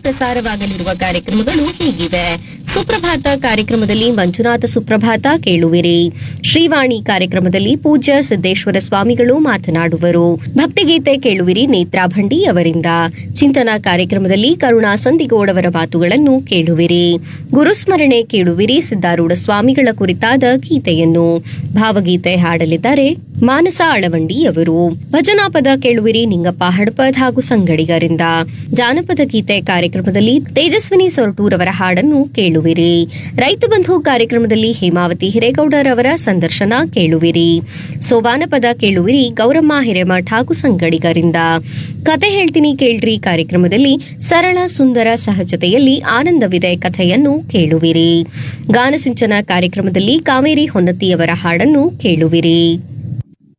ಪ್ರಸಾರವಾಗಲಿರುವ ಕಾರ್ಯಕ್ರಮಗಳು ಹೀಗಿವೆ ಸುಪ್ರಭಾತ ಕಾರ್ಯಕ್ರಮದಲ್ಲಿ ಮಂಜುನಾಥ ಸುಪ್ರಭಾತ ಕೇಳುವಿರಿ ಶ್ರೀವಾಣಿ ಕಾರ್ಯಕ್ರಮದಲ್ಲಿ ಪೂಜ್ಯ ಸಿದ್ದೇಶ್ವರ ಸ್ವಾಮಿಗಳು ಮಾತನಾಡುವರು ಭಕ್ತಿಗೀತೆ ಕೇಳುವಿರಿ ನೇತ್ರಾ ಭಂಡಿ ಅವರಿಂದ ಚಿಂತನಾ ಕಾರ್ಯಕ್ರಮದಲ್ಲಿ ಕರುಣಾ ಸಂದಿಗೋಡವರ ಮಾತುಗಳನ್ನು ಕೇಳುವಿರಿ ಗುರುಸ್ಮರಣೆ ಕೇಳುವಿರಿ ಸಿದ್ದಾರೂಢ ಸ್ವಾಮಿಗಳ ಕುರಿತಾದ ಗೀತೆಯನ್ನು ಭಾವಗೀತೆ ಹಾಡಲಿದ್ದಾರೆ ಮಾನಸ ಅಳವಂಡಿ ಅವರು ಭಜನಾ ಪದ ಕೇಳುವಿರಿ ನಿಂಗಪ್ಪ ಹಡಪದ್ ಹಾಗೂ ಸಂಗಡಿಗರಿಂದ ಜಾನಪದ ಗೀತೆ ಕಾರ್ಯಕ್ರಮದಲ್ಲಿ ತೇಜಸ್ವಿನಿ ಸೊರಟೂರವರ ಹಾಡನ್ನು ಕೇಳುವಿರಿ ರೈತ ಬಂಧು ಕಾರ್ಯಕ್ರಮದಲ್ಲಿ ಹೇಮಾವತಿ ಹಿರೇಗೌಡರ್ ಅವರ ಸಂದರ್ಶನ ಕೇಳುವಿರಿ ಸೋಬಾನ ಪದ ಕೇಳುವಿರಿ ಗೌರಮ್ಮ ಹಿರೇಮಠ್ ಹಾಗೂ ಸಂಗಡಿಗರಿಂದ ಕತೆ ಹೇಳ್ತೀನಿ ಕೇಳ್ರಿ ಕಾರ್ಯಕ್ರಮದಲ್ಲಿ ಸರಳ ಸುಂದರ ಸಹಜತೆಯಲ್ಲಿ ಆನಂದವಿದೆ ಕಥೆಯನ್ನು ಕೇಳುವಿರಿ ಗಾನಸಿಂಚನ ಕಾರ್ಯಕ್ರಮದಲ್ಲಿ ಕಾವೇರಿ ಹೊನ್ನತಿಯವರ ಹಾಡನ್ನು ಕೇಳುವಿರಿ